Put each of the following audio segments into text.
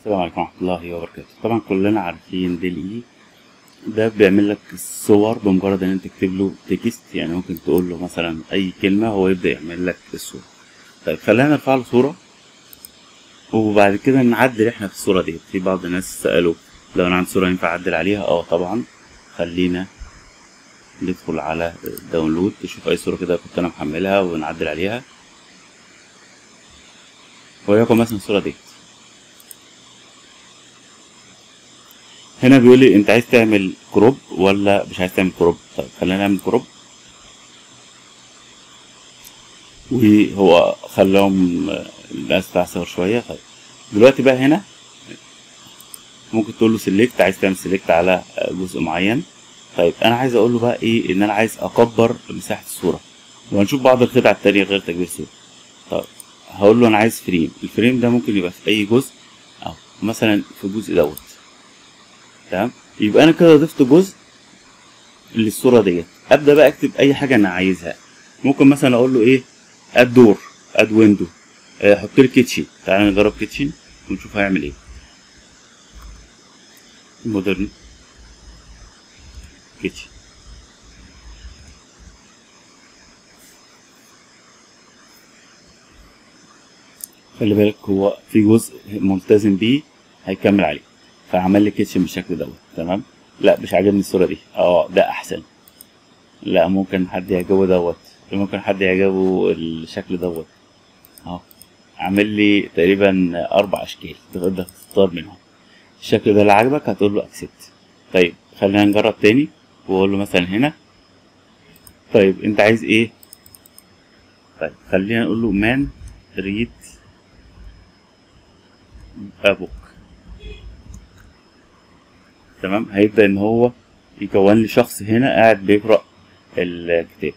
السلام عليكم ورحمة الله وبركاته طبعا كلنا عارفين ديل اي ده بيعمل لك الصور بمجرد ان انت تكتب له تكست يعني ممكن تقول له مثلا اي كلمة هو يبدأ يعمل لك الصورة طيب خلينا نرفع له صورة وبعد كده نعدل احنا في الصورة دي في بعض الناس سألوا لو انا عندي صورة ينفع اعدل عليها اه طبعا خلينا ندخل على داونلود تشوف اي صورة كده كنت انا محملها ونعدل عليها وليكن مثلا الصورة دي هنا بيقول لي انت عايز تعمل كروب ولا مش عايز تعمل كروب طيب خلينا نعمل كروب وهو خلاهم الناس تعصر شوية طيب دلوقتي بقى هنا ممكن تقول له سيلكت عايز تعمل سيلكت على جزء معين طيب انا عايز اقول له بقى ايه ان انا عايز اكبر مساحة الصورة وهنشوف بعض الخدع التانية غير تكبير الصورة طيب هقول له انا عايز فريم الفريم ده ممكن يبقى في اي جزء او مثلا في الجزء دوت تمام يبقى انا كده ضفت جزء للصوره ديت ابدا بقى اكتب اي حاجه انا عايزها ممكن مثلا اقول له ايه اد دور اد ويندو حط لي كيتشن تعالى نجرب كيتشن ونشوف هيعمل ايه مودرن كيتشن خلي بالك هو في جزء ملتزم بيه هيكمل عليه فعمل لي كيتشن بالشكل دوت تمام لا مش عاجبني الصوره دي اه ده احسن لا ممكن حد يعجبه دوت ممكن حد يعجبه الشكل دوت اهو عامل لي تقريبا اربع اشكال تقدر تختار منهم الشكل ده اللي عاجبك هتقول له اكسبت طيب خلينا نجرب تاني واقول له مثلا هنا طيب انت عايز ايه طيب خلينا نقول له مان ريد ابوك تمام هيبدأ إن هو يكون لي شخص هنا قاعد بيقرأ الكتاب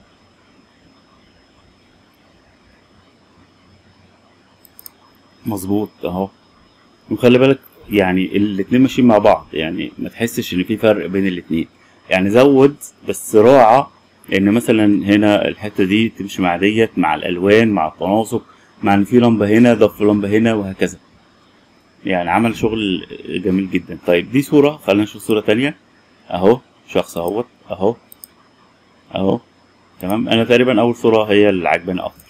مظبوط اهو وخلي بالك يعني الاتنين ماشيين مع بعض يعني ما تحسش ان في فرق بين الاتنين يعني زود بس راعى ان مثلا هنا الحته دي تمشي مع ديت مع الالوان مع التناسق مع ان في لمبه هنا ضف لمبه هنا وهكذا يعني عمل شغل جميل جدا طيب دي صورة خلينا نشوف صورة تانية اهو شخص اهوت اهو اهو تمام انا تقريبا اول صورة هي اللي عجباني اكتر